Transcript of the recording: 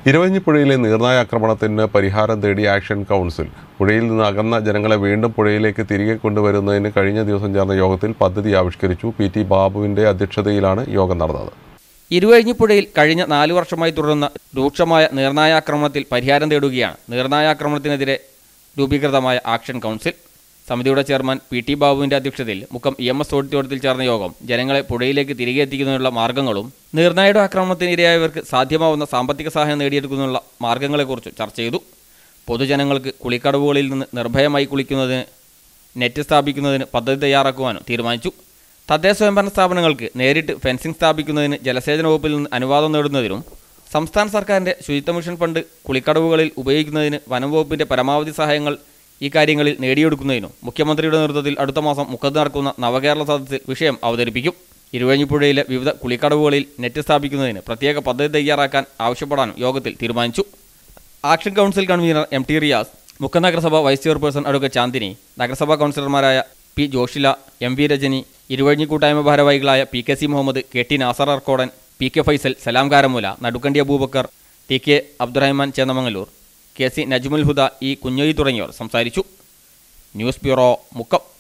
ഇരവഞ്ഞിപ്പുഴയിലെ നീർനായ ആക്രമണത്തിന് പരിഹാരം തേടി ആക്ഷൻ കൗൺസിൽ പുഴയിൽ നിന്ന് അകന്ന ജനങ്ങളെ വീണ്ടും പുഴയിലേക്ക് തിരികെ കൊണ്ടുവരുന്നതിന് കഴിഞ്ഞ ദിവസം ചേർന്ന യോഗത്തിൽ പദ്ധതി ആവിഷ്കരിച്ചു പി ടി ബാബുവിന്റെ അധ്യക്ഷതയിലാണ് യോഗം നടന്നത് ഇരുവഴിഞ്ഞിപ്പുഴയിൽ കഴിഞ്ഞ നാലു വർഷമായി തുടരുന്ന രൂക്ഷമായ നീർനായാക്രമണത്തിൽ പരിഹാരം തേടുകയാണ് നീർനായാക്രമണത്തിനെതിരെ രൂപീകൃതമായ ആക്ഷൻ കൗൺസിൽ സമിതിയുടെ ചെയർമാൻ പി ടി ബാബുവിന്റെ അധ്യക്ഷതയിൽ മുക്കം ഇ എം എസ് ഓഡിറ്റോറിയത്തിൽ ചേർന്ന യോഗം ജനങ്ങളെ പുഴയിലേക്ക് തിരികെ എത്തിക്കുന്നതിനുള്ള മാർഗങ്ങളും നീർനായുടെ ആക്രമണത്തിന് ഇരയായവർക്ക് സാധ്യമാവുന്ന സാമ്പത്തിക സഹായം നേടിയെടുക്കുന്നതിനുള്ള മാർഗങ്ങളെക്കുറിച്ച് ചർച്ച ചെയ്തു പൊതുജനങ്ങൾക്ക് കുളിക്കടവുകളിൽ നിന്ന് നിർഭയമായി കുളിക്കുന്നതിന് നെറ്റ് സ്ഥാപിക്കുന്നതിന് പദ്ധതി തയ്യാറാക്കുവാനും തീരുമാനിച്ചു തദ്ദേശ സ്വയംഭരണ സ്ഥാപനങ്ങൾക്ക് നേരിട്ട് ഫെൻസിംഗ് സ്ഥാപിക്കുന്നതിന് ജലസേചന വകുപ്പിൽ നിന്ന് അനുവാദം നേടുന്നതിനും സംസ്ഥാന സർക്കാരിന്റെ ശുചിത്വ മിഷൻ ഫണ്ട് കുളിക്കടവുകളിൽ ഉപയോഗിക്കുന്നതിന് വനം വകുപ്പിന്റെ പരമാവധി സഹായങ്ങൾ ഈ കാര്യങ്ങളിൽ നേടിയെടുക്കുന്നതിനും മുഖ്യമന്ത്രിയുടെ നേതൃത്വത്തിൽ അടുത്ത മാസം മുഖത്ത് നടക്കുന്ന നവകേരള സദസ്സിൽ വിഷയം അവതരിപ്പിക്കും ഇരുവഴിഞ്ഞിപ്പുഴയിലെ വിവിധ കുളിക്കടവുകളിൽ നെറ്റ് സ്ഥാപിക്കുന്നതിന് പ്രത്യേക പദ്ധതി തയ്യാറാക്കാൻ ആവശ്യപ്പെടാനും യോഗത്തിൽ തീരുമാനിച്ചു action council convener M T Riyas Mukkam നഗരസഭ വൈസ് ചെയർപേഴ്സൺ അഡ്വക്കേറ്റ് ചാന്ദിനി നഗരസഭാ കൗൺസിലർമാരായ P Joshila M V Rajani Iruvazhinji കൂട്ടായ്മ ഭാരവാഹികളായ P K C Muhammad K T Nasar Arkodan P K Faisal Salam Karamoola Nadukkandi Abubakar T K Abdurahman Chennamangalur K C Najmul Huda E Kunhoyya തുടങ്ങിയവർ സംസാരിച്ചു ന്യൂസ് ബ്യൂറോ മുക്കം